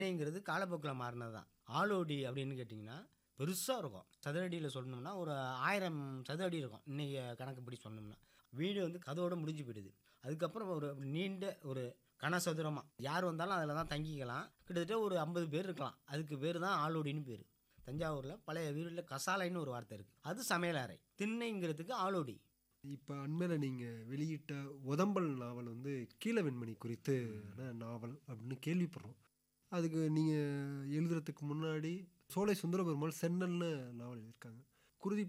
திண்ணைங்கிறது காலப்போக்கில் மாறினது தான் ஆளோடி அப்படின்னு கேட்டிங்கன்னா பெருசாக இருக்கும் சதுரடியில் சொல்லணும்னா ஒரு ஆயிரம் சதுர அடி இருக்கும் இன்றைக்கி கணக்குப்படி சொன்னோம்னா வீடு வந்து கதவோட முடிஞ்சு போயிடுது அதுக்கப்புறம் ஒரு நீண்ட ஒரு கனசதுரமாக யார் வந்தாலும் அதில் தான் தங்கிக்கலாம் கிட்டத்தட்ட ஒரு ஐம்பது பேர் இருக்கலாம் அதுக்கு பேர் தான் ஆளோடின்னு பேர் தஞ்சாவூரில் பழைய வீட்டில் கசாலைன்னு ஒரு வார்த்தை இருக்குது அது சமையலறை திண்ணைங்கிறதுக்கு ஆளோடி இப்போ அண்மையில் நீங்கள் வெளியிட்ட உதம்பல் நாவல் வந்து கீழ வெண்மணி குறித்து நாவல் அப்படின்னு கேள்விப்படுறோம் அதுக்கு நீங்கள் எழுதுறதுக்கு முன்னாடி சோலை சுந்தரபெருமாள் சென்னல்னு நாவல் எழுதியிருக்காங்க குருதி